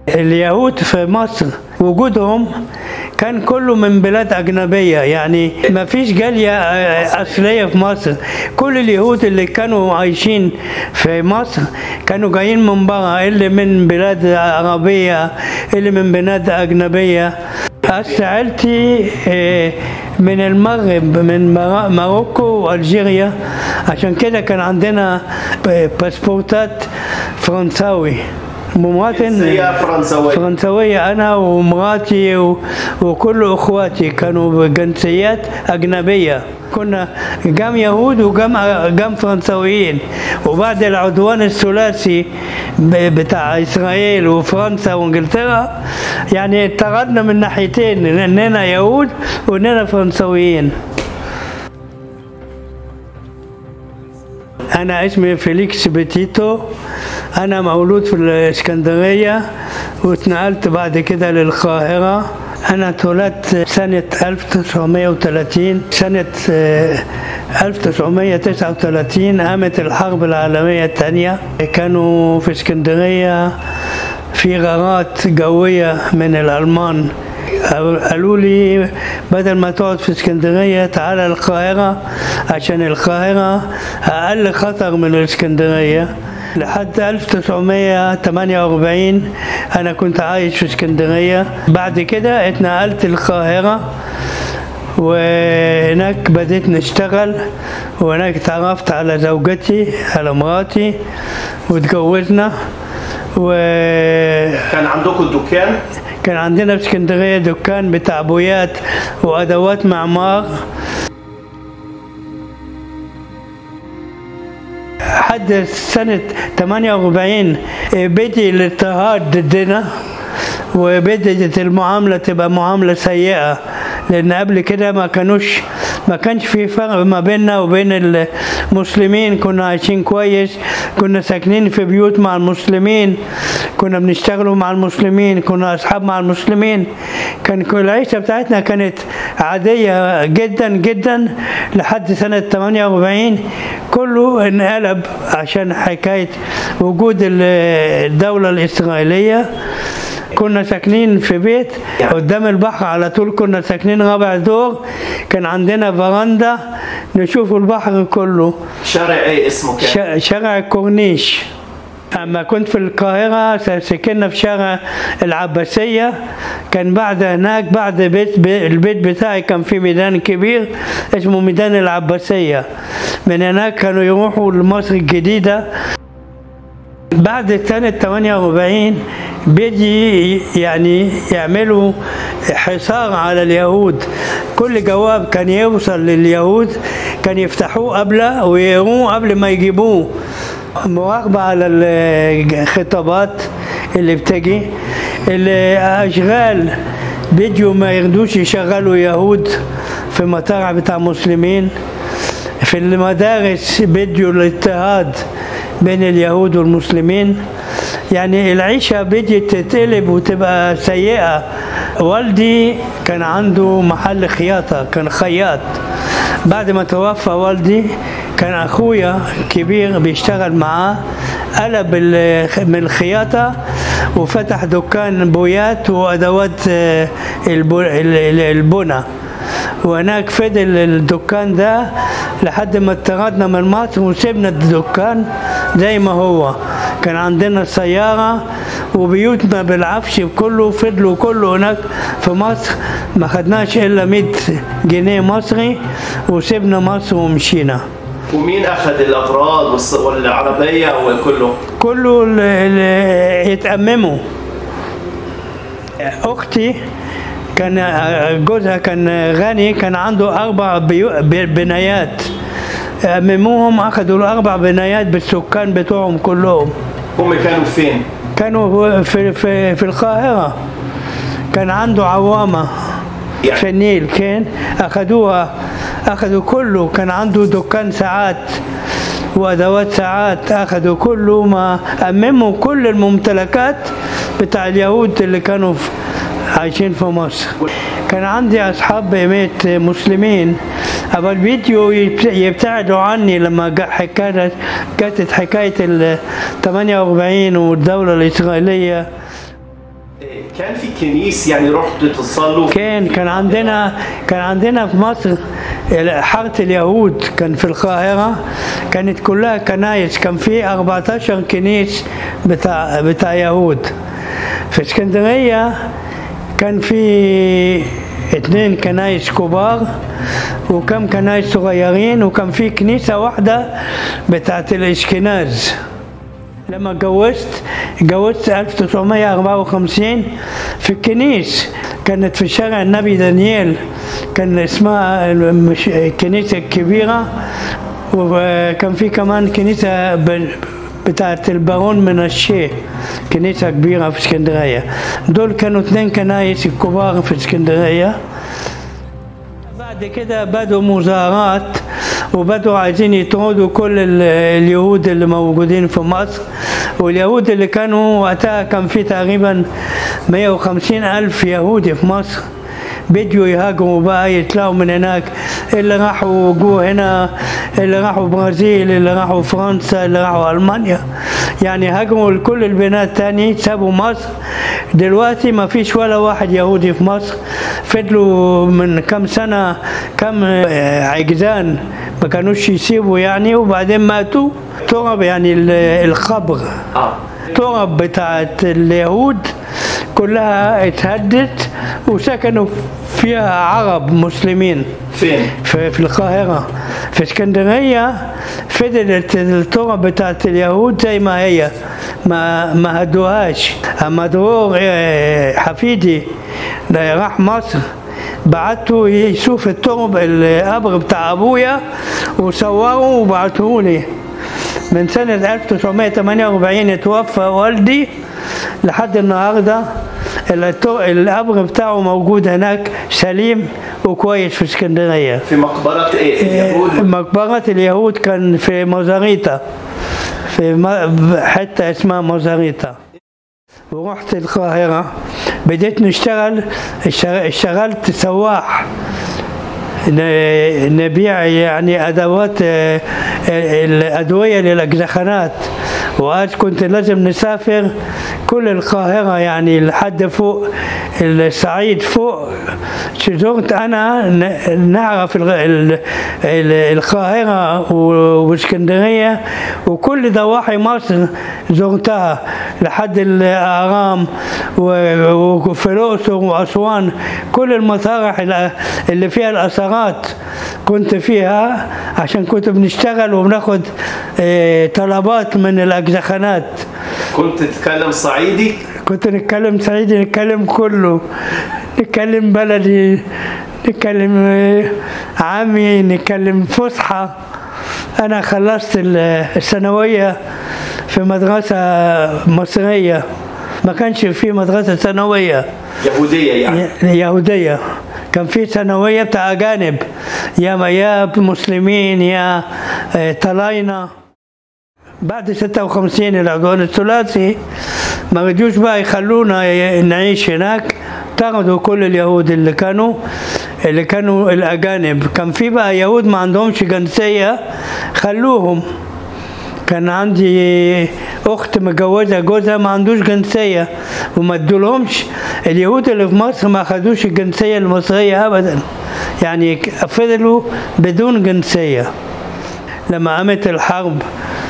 اليهود في مصر وجودهم كان كله من بلاد أجنبية يعني ما فيش جالية آه، أصلية في مصر كل اليهود اللي كانوا عايشين في مصر كانوا جايين من بره اللي من بلاد عربية اللي من بلاد أجنبية أصل عيلتي آه، من المغرب من مرا- ماروكو والجيريا عشان كده كان عندنا ب- باسبورتات فرنساوي مواطن جنسية فرنسوية فرنسوية أنا ومراتي و... وكل أخواتي كانوا بجنسيات أجنبية كنا جام يهود وجام جام فرنسويين وبعد العدوان الثلاثي ب- بتاع إسرائيل وفرنسا وإنجلترا يعني اتطردنا من ناحيتين إننا يهود وإننا فرنسويين أنا اسمي فيليكس بتيتو أنا مولود في الإسكندرية واتنقلت بعد كده للقاهرة أنا اتولدت سنة 1930 سنة آه، 1939 قامت الحرب العالمية الثانية كانوا في اسكندرية في غارات جوية من الألمان قالوا لي بدل ما تقعد في اسكندرية تعالى القاهرة عشان القاهرة أقل خطر من الاسكندرية لحد 1948 أنا كنت عايش في اسكندرية بعد كده اتنقلت القاهرة وهناك بديت نشتغل وهناك تعرفت على زوجتي على مراتي واتجوزنا وكان كان عندكم دكان عندنا في اسكندرية دكان بتاع بويات وأدوات معمار لحد سنة 48 بدي الاضطهاد ضدنا وبدت المعاملة تبقى معاملة سيئة لأن قبل كده ما كانوش ما كانش في فرق ما بيننا وبين المسلمين كنا عايشين كويس كنا ساكنين في بيوت مع المسلمين كنا بنشتغلوا مع المسلمين كنا أصحاب مع المسلمين كان كل العيشة بتاعتنا كانت عادية جدا جدا لحد سنة 48 كله انقلب عشان حكاية وجود ال- الدولة الإسرائيلية كنا ساكنين في بيت قدام البحر على طول كنا ساكنين رابع دور كان عندنا فرندا نشوف البحر كله شارع ايه اسمه كان ش- شارع الكورنيش أما كنت في القاهرة س- سكننا في شارع العباسية كان بعد هناك بعد بيت بي- البيت بتاعي كان في ميدان كبير اسمه ميدان العباسية من هناك كانوا يروحوا لمصر الجديدة بعد سنة 48 بيجي يعني يعملوا حصار على اليهود كل جواب كان يوصل لليهود كان يفتحوه قبله ويقروه قبل ما يجيبوه مراقبة على الخطابات اللي بتجي الأشغال بيجوا ما يرضوش يشغلوا يهود في مطارع بتاع مسلمين في المدارس بيديوا الاضطهاد بين اليهود والمسلمين يعني العيشة بديت تتقلب وتبقى سيئة والدي كان عنده محل خياطة كان خياط بعد ما توفى والدي كان أخويا كبير بيشتغل معاه قلب ال- من الخياطة وفتح دكان بويات وأدوات آه، البو- ال- ال- البنى وهناك فضل الدكان ده لحد ما اتطردنا من مصر وسيبنا الدكان زي ما هو كان عندنا سيارة وبيوتنا بالعفش كله فضلوا كله هناك في مصر ما خدناش إلا 100 جنيه مصري وسيبنا مصر ومشينا ومين اخذ الاغراض والص- والعربيه وكله كله ال- ال- يتأمموا أختي كان جوزها كان غني كان عنده أربع بيو- ب- بنايات أمموهم أخذوا الأربع بنايات بالسكان بتوعهم كلهم هم كانوا فين كانوا في, في, في القاهرة كان عنده عوامة يعني- في النيل كان أخذوها أخذوا كله كان عنده دكان ساعات وأدوات ساعات أخذوا كله ما أمموا كل الممتلكات بتاع اليهود اللي كانوا في عايشين في مصر كان عندي أصحاب بيت مسلمين أبل بيجوا يبت- يبتعدوا عني لما جا- حكاية كانت حكاية ال 48 والدولة الإسرائيلية كان في كنيس يعني رحتوا تصلوا كان كان عندنا كان عندنا في مصر حارة اليهود كان في القاهرة كانت كلها كنايس كان في 14 كنيس بتاع بتاع يهود في اسكندرية كان في اتنين كنايس كبار وكم كنايس صغيرين وكان في كنيسة واحدة بتاعت الاشكناز لما اتجوزت اتجوزت 1954 في الكنيس كانت في شارع النبي دانيال كان اسمها المش- الكنيسة الكبيرة وكان في كمان كنيسة ب- بتاعت البارون من الشيخ كنيسة كبيرة في اسكندرية دول كانوا اثنين كنايس كبار في اسكندرية بعد كده بدوا مظاهرات وبدوا عايزين يطردوا كل ال- اليهود اللي موجودين في مصر واليهود اللي كانوا وقتها كان في تقريبا 150 ألف يهودي في مصر بدوا يهاجروا بقى يطلعوا من هناك اللي راحوا جو هنا اللي راحوا برازيل اللي راحوا فرنسا اللي راحوا ألمانيا يعني هاجروا لكل البلاد تاني سابوا مصر دلوقتي ما فيش ولا واحد يهودي في مصر فضلوا من كم سنة كم آه، عجزان ما كانوش يسيبوا يعني وبعدين ماتوا تراب يعني ال- القبر اه التراب بتاعت اليهود كلها اتهدت وسكنوا فيها عرب مسلمين فين؟ في, في القاهرة في اسكندرية فضلت التراب بتاعت اليهود زي ما هي ما ما هدوهاش أما درور آه، حفيدي ده راح مصر بعته يشوف التراب القبر بتاع أبويا وصوره وبعته لي من سنة 1948 اتوفى والدي لحد النهاردة التر- القبر بتاعه موجود هناك سليم وكويس في اسكندرية في مقبرة ايه؟ اليهود مقبرة اليهود كان في موزاريتا في م- حتة اسمها موزاريتا ورحت القاهرة بديت نشتغل اشتغ- اشتغلت سواح ن- نبيع يعني ادوات آه، الادويه للاجزخانات وقت كنت لازم نسافر كل القاهره يعني لحد فوق الصعيد فوق زرت انا ن- نعرف ال- ال- ال- القاهره و- واسكندريه وكل ضواحي مصر زرتها لحد الاهرام و- وفي الاقصر واسوان كل المسارح اللي- اللي فيها الاثارات كنت فيها عشان كنت بنشتغل وبناخد آه، طلبات من الاجزخانات كنت تتكلم صعيدي؟ كنت نتكلم صعيدي نتكلم كله نتكلم بلدي نتكلم آه، عامي نتكلم فصحى أنا خلصت ال- الثانوية في مدرسة مصرية ما كانش في مدرسة ثانوية يهودية يعني يهودية كان في ثانوية بتاع أجانب يا يا مسلمين يا آه، طلاينة بعد 56 العدوان الثلاثي ما رضيوش بقى يخلونا ي- نعيش هناك طردوا كل اليهود اللي كانوا اللي كانوا الأجانب كان في بقى يهود ما عندهمش جنسية خلوهم كان عندي اخت متجوزه جوزها ما عندوش جنسيه وما ادولهمش اليهود اللي في مصر ما خدوش الجنسيه المصريه ابدا يعني ك- فضلوا بدون جنسيه لما قامت الحرب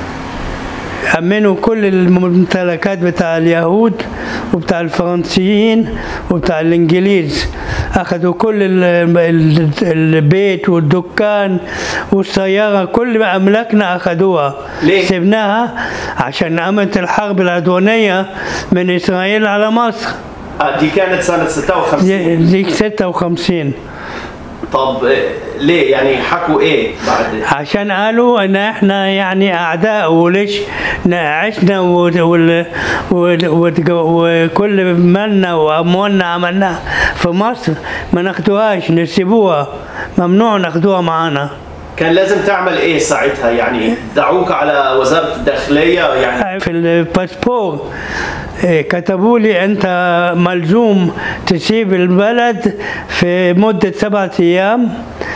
أمنوا كل الممتلكات بتاع اليهود وبتاع الفرنسيين وبتاع الإنجليز أخذوا كل ال- ال- البيت والدكان والسيارة كل ما أملاكنا أخذوها ليه؟ سبناها عشان قامت الحرب العدوانية من إسرائيل على مصر آه دي كانت سنة 56 دي دي 56 طب آه، ليه يعني حكوا ايه بعد عشان قالوا ان احنا يعني اعداء وليش ن- عشنا و- وال- وال- وتج- وكل مالنا واموالنا عملناها في مصر ما ناخدوهاش نسيبوها ممنوع ناخدوها معانا كان لازم تعمل ايه ساعتها يعني دعوك على وزارة الداخلية يعني في الباسبور إيه، كتبوا لي انت ملزوم تسيب البلد في مدة سبعة ايام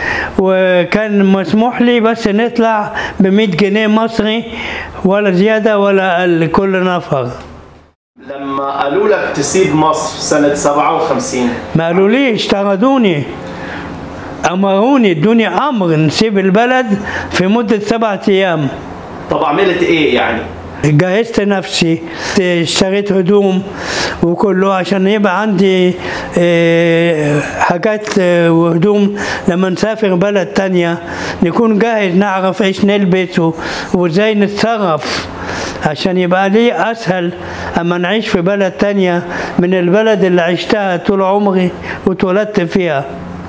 وكان مسموح لي بس نطلع ب 100 جنيه مصري ولا زيادة ولا اقل كل نفر لما قالوا لك تسيب مصر سنة 57 ما قالوليش طردوني امروني ادوني امر نسيب البلد في مده سبعة ايام طب عملت ايه يعني؟ جهزت نفسي اشتريت هدوم وكله عشان يبقى عندي آه، حاجات آه، وهدوم لما نسافر بلد تانية نكون جاهز نعرف ايش نلبس و- وازاي نتصرف عشان يبقى لي اسهل اما نعيش في بلد تانية من البلد اللي عشتها طول عمري واتولدت فيها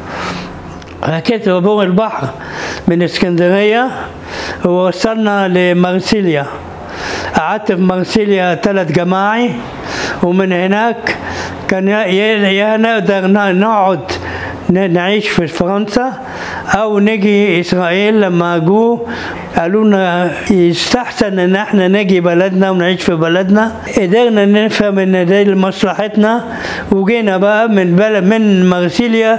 ركبت عبور البحر من اسكندرية ووصلنا لمرسيليا قعدت في مرسيليا ثلاث جماعي ومن هناك كان يا- يا يا نقدر ن- نقعد ن- نعيش في فرنسا او نجي اسرائيل لما جو قالوا لنا يستحسن ان احنا نجي بلدنا ونعيش في بلدنا قدرنا نفهم ان ده لمصلحتنا وجينا بقى من بلد من مرسيليا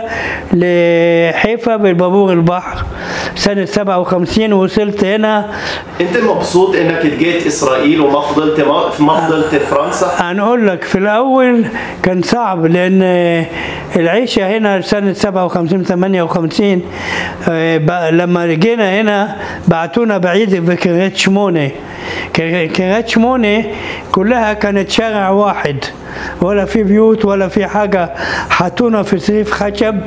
لحيفا بالبابور البحر سنة 57 وصلت هنا انت مبسوط انك جيت اسرائيل وما فضلت ما فضلت فرنسا؟ هنقول لك في الأول كان صعب لأن العيشة هنا سنة 57 58 آه، بقى- لما جينا هنا بعتونا بعيد في كريات شمونة كر- كريات شمونة كلها كانت شارع واحد ولا في بيوت ولا في حاجة حطونا في سريف خشب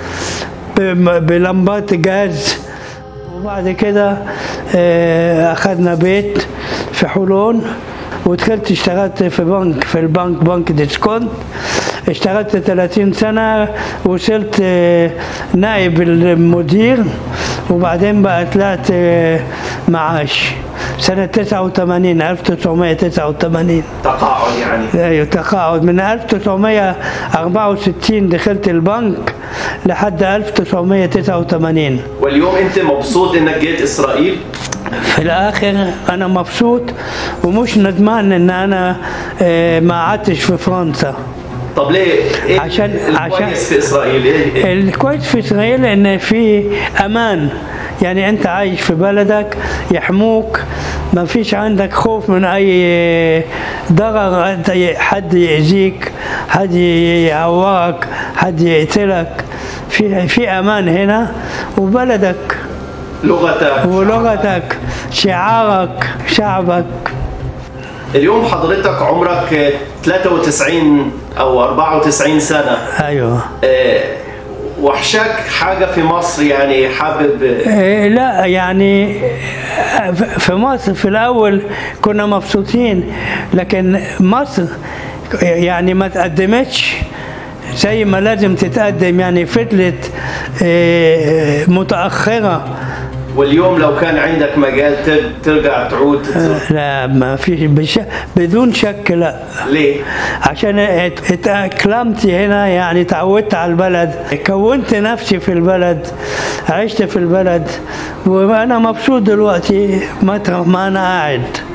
بم- بلمبات جاز وبعد كده آه، أخذنا بيت في حولون ودخلت اشتغلت في بنك في البنك بنك ديسكونت اشتغلت 30 سنة وصلت آه، نائب المدير وبعدين بقى طلعت آه، معاش سنة 89 1989 تقاعد يعني ايوه تقاعد من 1964 دخلت البنك لحد 1989 واليوم انت مبسوط انك جيت اسرائيل؟ في الاخر انا مبسوط ومش ندمان ان انا آه، ما قعدتش في فرنسا طب ليه؟ ايه عشان- الكويس عشان- في اسرائيل؟ إيه- إيه؟ الكويس في اسرائيل ان في امان يعني انت عايش في بلدك يحموك ما فيش عندك خوف من اي ضرر أنت حد يأذيك حد يعورك حد يقتلك في في امان هنا وبلدك لغتك ولغتك شعارك شعبك اليوم حضرتك عمرك 93 او 94 سنة ايوه آه، وحشك حاجة في مصر يعني حابب إيه، لا يعني آه، في مصر في الأول كنا مبسوطين لكن مصر يعني ما تقدمتش زي ما لازم تتقدم يعني فضلت آه، متأخرة واليوم لو كان عندك مجال تر- ترجع تعود لا ما فيش بش- بدون شك لا ليه؟ عشان ات- اتأقلمت هنا يعني تعودت على البلد كونت نفسي في البلد عشت في البلد وأنا مبسوط دلوقتي مطرح ما أنا قاعد